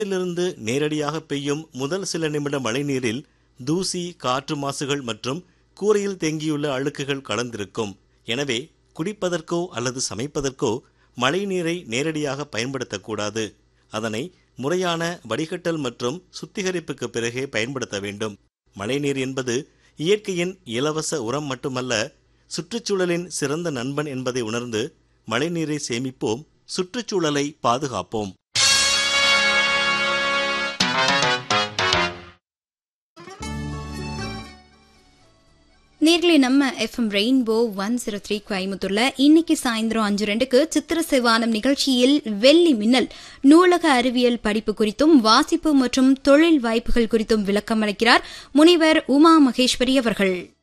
இருந்து நேரடியாக பெய்யும் முதல் சில நிமிட மழைநீரில் தூசி காற்று மாசுகள் மற்றும் கூரையில் தேங்கியுள்ள அழுக்குகள் கலந்திருக்கும் எனவே குடிப்பதற்கோ அல்லது சமைப்பதற்கோ மழைநீரை நேரடியாக பயன்படுத்தக்கூடாது அதனை முறையான வடிகட்டல் மற்றும் சுத்திகரிப்புக்கு பிறகே பயன்படுத்த வேண்டும் மழைநீர் என்பது இயற்கையின் இலவச உரம் மட்டுமல்ல சுற்றுச்சூழலின் சிறந்த நண்பன் என்பதை உணர்ந்து மழைநீரை சேமிப்போம் சுற்றுச்சூழலை பாதுகாப்போம் நேர்களை நம்ம FM rainbow one zero three கோயம்புத்தூர்ல இன்னைக்கு சாயந்தரம் அஞ்சு ரெண்டுக்கு சித்திர சிவானம் நிகழ்ச்சியில் வெள்ளி மின்னல் நூலக அறிவியல் படிப்பு குறித்தும் வாசிப்பு மற்றும் தொழில் வாய்ப்புகள் குறித்தும் விளக்கம் அளிக்கிறார் முனைவர் உமா மகேஸ்வரி அவர்கள்